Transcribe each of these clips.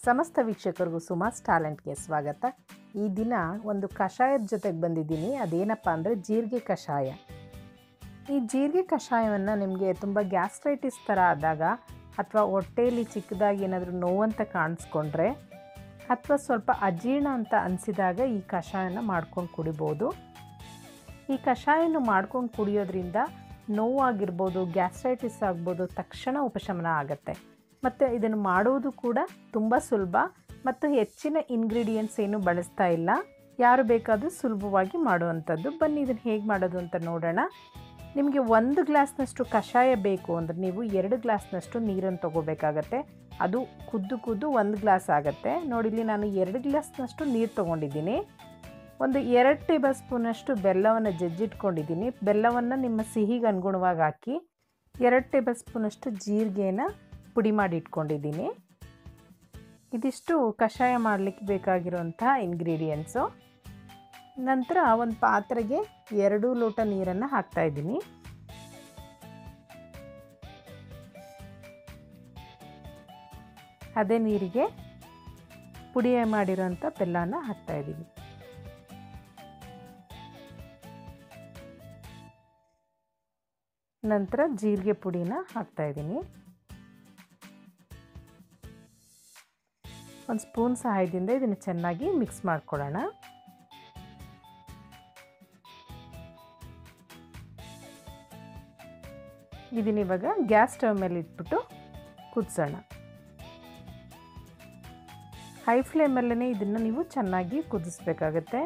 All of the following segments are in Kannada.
ಸಮಸ್ತ ವೀಕ್ಷಕರಿಗೂ ಸುಮಾಸ್ ಟ್ಯಾಲೆಂಟ್ಗೆ ಸ್ವಾಗತ ಈ ದಿನ ಒಂದು ಕಷಾಯದ ಜೊತೆಗೆ ಬಂದಿದ್ದೀನಿ ಅದೇನಪ್ಪ ಅಂದರೆ ಜೀರಿಗೆ ಕಷಾಯ ಈ ಜೀರಿಗೆ ಕಷಾಯವನ್ನು ನಿಮಗೆ ತುಂಬ ಗ್ಯಾಸ್ಟ್ರೈಟಿಸ್ ಥರ ಆದಾಗ ಅಥವಾ ಹೊಟ್ಟೆಯಲ್ಲಿ ಚಿಕ್ಕದಾಗಿ ಏನಾದರೂ ನೋವಂತ ಕಾಣಿಸ್ಕೊಂಡ್ರೆ ಅಥವಾ ಸ್ವಲ್ಪ ಅಜೀರ್ಣ ಅಂತ ಅನಿಸಿದಾಗ ಈ ಕಷಾಯನ ಮಾಡ್ಕೊಂಡು ಕುಡಿಬೋದು ಈ ಕಷಾಯನ ಮಾಡ್ಕೊಂಡು ಕುಡಿಯೋದ್ರಿಂದ ನೋವಾಗಿರ್ಬೋದು ಗ್ಯಾಸ್ಟ್ರೈಟಿಸ್ ಆಗ್ಬೋದು ತಕ್ಷಣ ಉಪಶಮನ ಆಗುತ್ತೆ ಮತ್ತು ಇದನ್ನು ಮಾಡೋದು ಕೂಡ ತುಂಬ ಸುಲಭ ಮತ್ತು ಹೆಚ್ಚಿನ ಇಂಗ್ರೀಡಿಯೆಂಟ್ಸ್ ಏನು ಬಳಸ್ತಾ ಇಲ್ಲ ಯಾರು ಬೇಕಾದರೂ ಸುಲಭವಾಗಿ ಮಾಡುವಂಥದ್ದು ಬನ್ನಿ ಇದನ್ನು ಹೇಗೆ ಮಾಡೋದು ಅಂತ ನೋಡೋಣ ನಿಮಗೆ ಒಂದು ಗ್ಲಾಸ್ನಷ್ಟು ಕಷಾಯ ಬೇಕು ಅಂದರೆ ನೀವು ಎರಡು ಗ್ಲಾಸ್ನಷ್ಟು ನೀರನ್ನು ತೊಗೋಬೇಕಾಗತ್ತೆ ಅದು ಕುದ್ದು ಕುದ್ದು ಒಂದು ಗ್ಲಾಸ್ ಆಗುತ್ತೆ ನೋಡಿಲಿ ನಾನು ಎರಡು ಗ್ಲಾಸ್ನಷ್ಟು ನೀರು ತೊಗೊಂಡಿದ್ದೀನಿ ಒಂದು ಎರಡು ಟೇಬಲ್ ಸ್ಪೂನಷ್ಟು ಬೆಲ್ಲವನ್ನು ಜಜ್ಜಿಟ್ಕೊಂಡಿದ್ದೀನಿ ಬೆಲ್ಲವನ್ನು ನಿಮ್ಮ ಸಿಹಿಗೆ ಅನುಗುಣವಾಗಿ ಹಾಕಿ ಎರಡು ಟೇಬಲ್ ಸ್ಪೂನಷ್ಟು ಜೀರಿಗೆನ ಪುಡಿ ಮಾಡಿ ಇಟ್ಕೊಂಡಿದ್ದೀನಿ ಇದಿಷ್ಟು ಕಷಾಯ ಮಾಡಲಿಕ್ಕೆ ಬೇಕಾಗಿರುವಂತಹ ಇಂಗ್ರೀಡಿಯೆಂಟ್ಸು ನಂತರ ಒಂದು ಪಾತ್ರೆಗೆ ಎರಡು ಲೋಟ ನೀರನ್ನು ಹಾಕ್ತಾಯಿದ್ದೀನಿ ಅದೇ ನೀರಿಗೆ ಪುಡಿ ಮಾಡಿರೋಂಥ ಬೆಲ್ಲನ ಹಾಕ್ತಾಯಿದ್ದೀನಿ ನಂತರ ಜೀರಿಗೆ ಪುಡಿನ ಹಾಕ್ತಾಯಿದ್ದೀನಿ ಒಂದು ಸ್ಪೂನ್ ಸಹಾಯದಿಂದ ಇದನ್ನು ಚೆನ್ನಾಗಿ ಮಿಕ್ಸ್ ಮಾಡ್ಕೊಳ್ಳೋಣ ಇದನ್ನ ಇವಾಗ ಗ್ಯಾಸ್ ಸ್ಟವ್ ಮೇಲೆ ಇಟ್ಬಿಟ್ಟು ಕುದಿಸೋಣ ಹೈ ಫ್ಲೇಮಲ್ಲೇ ಇದನ್ನು ನೀವು ಚೆನ್ನಾಗಿ ಕುದಿಸ್ಬೇಕಾಗತ್ತೆ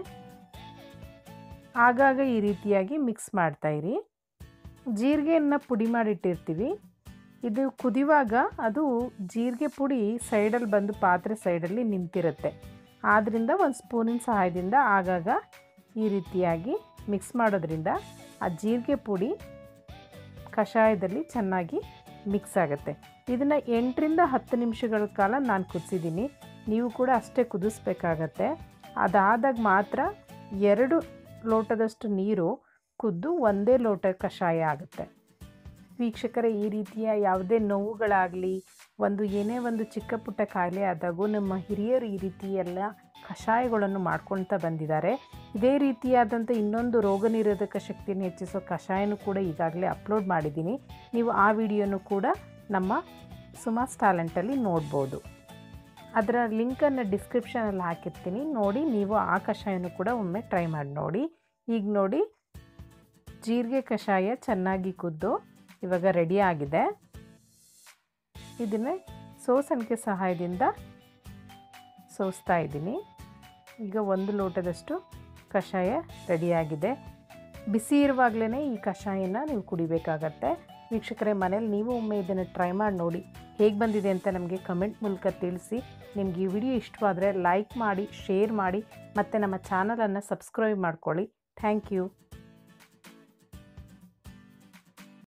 ಆಗಾಗ ಈ ರೀತಿಯಾಗಿ ಮಿಕ್ಸ್ ಮಾಡ್ತಾಯಿರಿ ಜೀರಿಗೆಯನ್ನು ಪುಡಿ ಮಾಡಿಟ್ಟಿರ್ತೀವಿ ಇದು ಕುದಿಯುವಾಗ ಅದು ಜೀರಿಗೆ ಪುಡಿ ಸೈಡಲ್ಲಿ ಬಂದು ಪಾತ್ರೆ ಸೈಡಲ್ಲಿ ನಿಂತಿರುತ್ತೆ ಆದ್ದರಿಂದ ಒಂದು ಸ್ಪೂನಿನ ಸಹಾಯದಿಂದ ಆಗಾಗ ಈ ರೀತಿಯಾಗಿ ಮಿಕ್ಸ್ ಮಾಡೋದ್ರಿಂದ ಆ ಜೀರಿಗೆ ಪುಡಿ ಕಷಾಯದಲ್ಲಿ ಚೆನ್ನಾಗಿ ಮಿಕ್ಸ್ ಆಗುತ್ತೆ ಇದನ್ನು ಎಂಟರಿಂದ ಹತ್ತು ನಿಮಿಷಗಳ ಕಾಲ ನಾನು ಕುದಿಸಿದ್ದೀನಿ ನೀವು ಕೂಡ ಅಷ್ಟೇ ಕುದಿಸ್ಬೇಕಾಗತ್ತೆ ಅದಾದಾಗ ಮಾತ್ರ ಎರಡು ಲೋಟದಷ್ಟು ನೀರು ಕುದ್ದು ಒಂದೇ ಲೋಟ ಕಷಾಯ ಆಗುತ್ತೆ ವೀಕ್ಷಕರೇ ಈ ರೀತಿಯ ಯಾವುದೇ ನೋವುಗಳಾಗಲಿ ಒಂದು ಏನೇ ಒಂದು ಚಿಕ್ಕ ಪುಟ್ಟ ಕಾಯಿಲೆ ಆದಾಗೂ ನಮ್ಮ ಹಿರಿಯರು ಈ ರೀತಿ ಎಲ್ಲ ಕಷಾಯಗಳನ್ನು ಮಾಡ್ಕೊಳ್ತಾ ಬಂದಿದ್ದಾರೆ ಇದೇ ರೀತಿಯಾದಂಥ ಇನ್ನೊಂದು ರೋಗ ನಿರೋಧಕ ಶಕ್ತಿಯನ್ನು ಹೆಚ್ಚಿಸೋ ಕಷಾಯನೂ ಕೂಡ ಈಗಾಗಲೇ ಅಪ್ಲೋಡ್ ಮಾಡಿದ್ದೀನಿ ನೀವು ಆ ವಿಡಿಯೋನು ಕೂಡ ನಮ್ಮ ಸುಮಾಸ್ ಟ್ಯಾಲೆಂಟಲ್ಲಿ ನೋಡ್ಬೋದು ಅದರ ಲಿಂಕನ್ನು ಡಿಸ್ಕ್ರಿಪ್ಷನಲ್ಲಿ ಹಾಕಿರ್ತೀನಿ ನೋಡಿ ನೀವು ಆ ಕಷಾಯನೂ ಕೂಡ ಒಮ್ಮೆ ಟ್ರೈ ಮಾಡಿ ನೋಡಿ ಈಗ ನೋಡಿ ಜೀರಿಗೆ ಕಷಾಯ ಚೆನ್ನಾಗಿ ಕುದ್ದು ಇವಾಗ ರೆಡಿ ಆಗಿದೆ ಇದನ್ನೇ ಸೋಸಣಿಕೆ ಸಹಾಯದಿಂದ ಸೋಸ್ತಾ ಇದ್ದೀನಿ ಈಗ ಒಂದು ಲೋಟದಷ್ಟು ಕಷಾಯ ರೆಡಿಯಾಗಿದೆ ಬಿಸಿ ಇರುವಾಗಲೇ ಈ ಕಷಾಯನ ನೀವು ಕುಡಿಬೇಕಾಗತ್ತೆ ವೀಕ್ಷಕರೇ ಮನೇಲಿ ನೀವು ಒಮ್ಮೆ ಇದನ್ನು ಟ್ರೈ ಮಾಡಿ ನೋಡಿ ಹೇಗೆ ಬಂದಿದೆ ಅಂತ ನಮಗೆ ಕಮೆಂಟ್ ಮೂಲಕ ತಿಳಿಸಿ ನಿಮ್ಗೆ ಈ ವಿಡಿಯೋ ಇಷ್ಟವಾದರೆ ಲೈಕ್ ಮಾಡಿ ಶೇರ್ ಮಾಡಿ ಮತ್ತು ನಮ್ಮ ಚಾನಲನ್ನು ಸಬ್ಸ್ಕ್ರೈಬ್ ಮಾಡ್ಕೊಳ್ಳಿ ಥ್ಯಾಂಕ್ ಯು